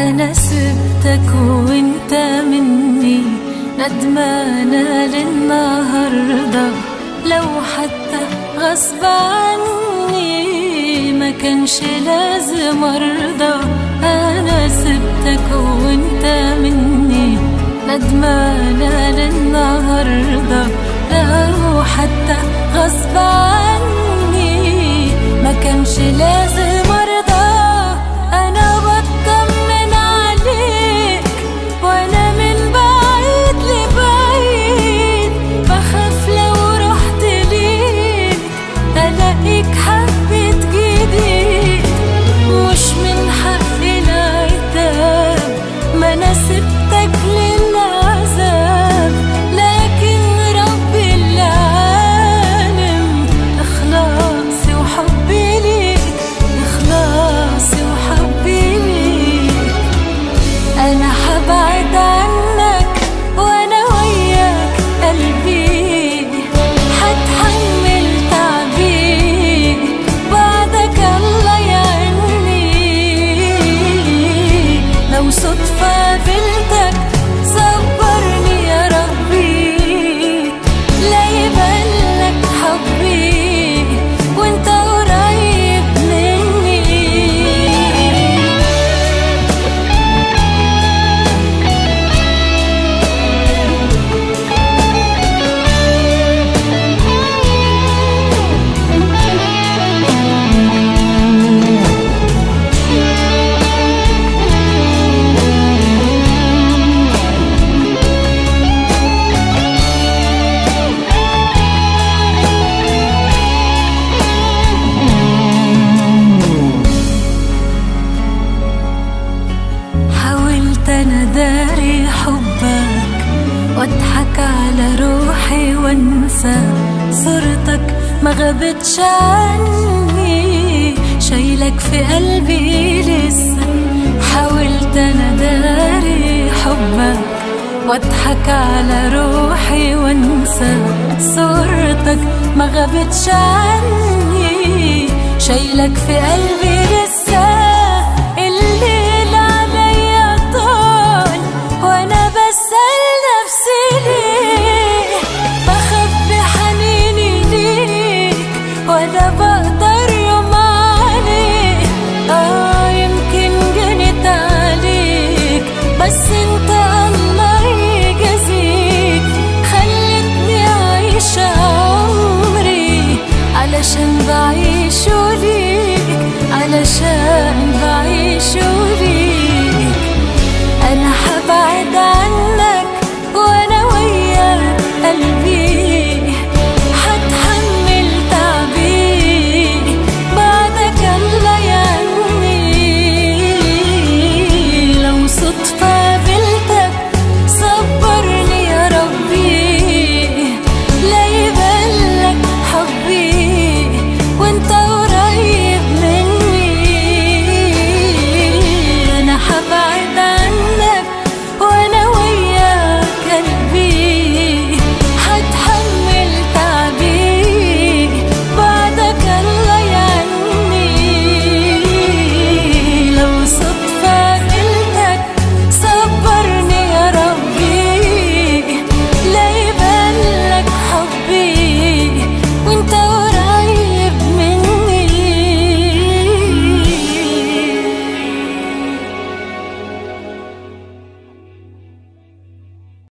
أنا سبتك وانت مني ندمانة للنهاردة لو حتى غصب عني ما كانش لازم أرضى أنا سبتك وانت مني ندمانة للنهاردة لو حتى غصب عني ما كانش لازم أرضى أنا بطمن عليك وأنا من بعيد لبعيد بخاف لو رحت ليك ألاقيك حبيت جديد مش من حقي العتاب ما أنا سبتك للعذاب لكن ربي اللي عالم إخلاصي وحبي ليك إخلاصي وحبي ليك أنا حبعد عنك وأنا وياك قلبي حتحمل تعبي بعدك الله يعني لو صدفة قابلتك صبرني يا ربي لا يبلك حبي وانت قريب مني حاولت انا داري حبك واضحك على روحي وانسى صورتك ما غابتش عني شايلك في قلبي لسه حاولت انا داري حبك واضحك على روحي وانسى صورتك ما غابتش عني شايلك في قلبي لسه